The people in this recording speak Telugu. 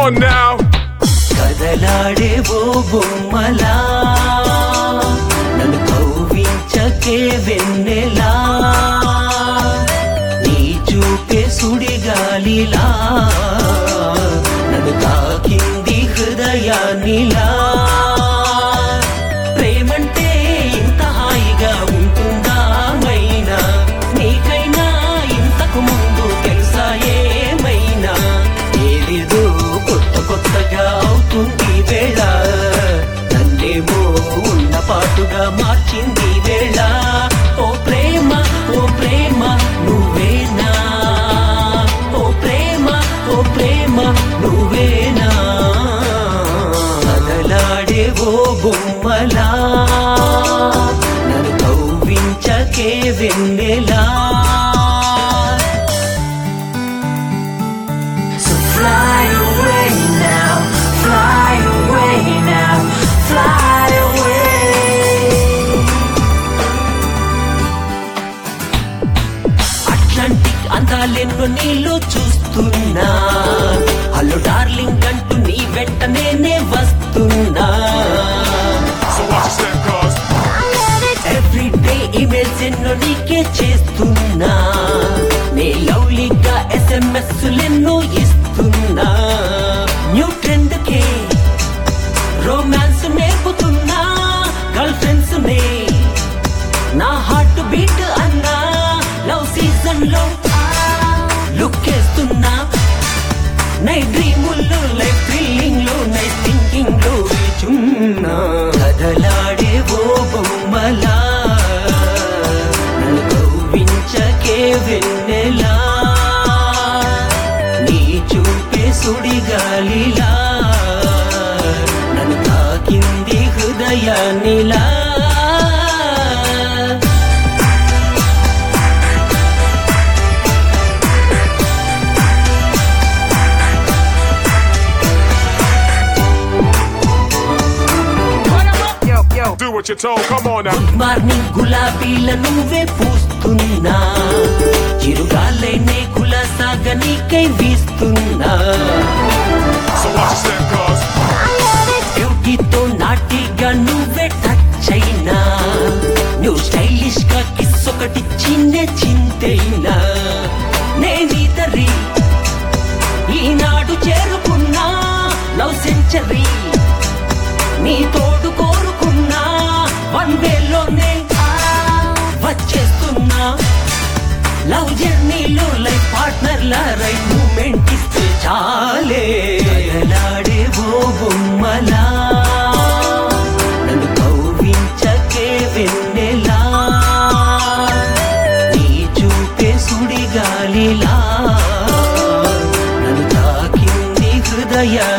on now. కదలాడే ఓ బొమ్మలా నన్ను కౌవించకే వెన్నెలా నీ చూపే సుడిగాలిలా నన్ను తాకింది హృదయాన్నిలా ప్రేమంటే ఇంత హాయిగా ఉంటుందా మైనా నీకైనా ఇంతకు ముందు తెలుసా ఏమైనా ఏదేదో కొత్త కొత్తగా అవుతుంది వేళ నన్నేమో ఉన్న పాటుగా మార్చింది వేళ ఓ ప్రేమ ఓ ప్రేమ నువ్వేనా ఓ ప్రేమ ఓ ప్రేమ నువ్వేనా కదలాడే ఓ బొమ్మలా నన్ను కౌవించకే వెన్నెలా So fly away now, fly away now, fly away. Atlantic అందాలెన్నో నీలో చూస్తున్నా హలో డార్లింగ్ అంటూ నీ వెంట నేనే వస్తున్నా So watch your step, cuz. Everyday emails ఎన్నో నీకే చేస్తున్నా నే లవ్లీగా ఎస్ఎంఎస్ లెన్నో ఇస్తున్నా న్యూ ట్రెండ్ కే రొమాన్స్ నేర్పుతున్నా గర్ల్ ఫ్రెండ్స్ నే నా హార్ట్ బీట్ అన్నా లవ్ సీజన్ లో లుక్ వేస్తున్నా నై డ్రీముల్లో లైఫ్ థ్రిల్లింగ్ లో నై థింకింగ్ లో వేచున్నా కదలాడే ఓ బొమ్మలా నన్ను కవ్వించకే వెన్నెలా నీ చూపే సుడిగాలిలా నన్ను తాకింది హృదయాన్నిలా Yo, yo. Do what you're told. Come on now. Morning గులాబీల నువ్వే పూస్తున్నా చిరుగాలైనే కులసాగ నీకై వీస్తున్నా So watch your step, cuz. బ్యూటీతో నాటిగా నువ్వే టచ్ అయినా నువ్వు స్టైలిష్ గా కిస్ ఒకటి చిన్న చింతైనా నేనిదరి ఈనాడు చేరుకున్నా లవ్ సెంచరీ నీ తోడు కోరుకున్నా వన్ వేలోనే వచ్చేస్తున్నా లవ్ జర్నీలో లైఫ్ పార్ట్నర్ లా రైట్ మూమెంట్ ఇస్తే చాలే కదలాడే ఓ బొమ్మలా నన్ను కౌవించకే వెన్నెలా నీ చూపే సుడిగాలిలా నన్ను తాకింది హృదయ